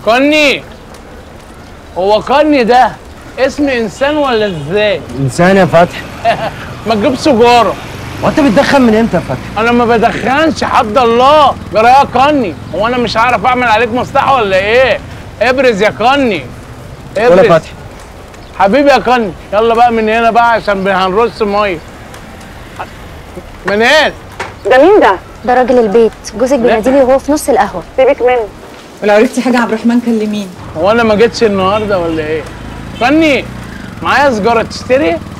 كني هو كني ده اسم انسان ولا ازاي انسان يا فتحي ما تجيب سجاره وانت بتدخن من امتى يا فتحي انا ما بدخنش حد الله جرى يا كني هو انا مش عارف اعمل عليك مصلحه ولا ايه ابرز يا كني ولا ابرز فتحي حبيبي يا كني يلا بقى من هنا بقى عشان هنرص ميه من هنا ده مين ده؟ ده راجل البيت جوزك بيناديلي وهو في نص القهوه سيبك منه ولو عرفتي حاجه عبد الرحمن كلميني هو انا ما جيتش النهارده ولا ايه كني معايا سجاره تشتري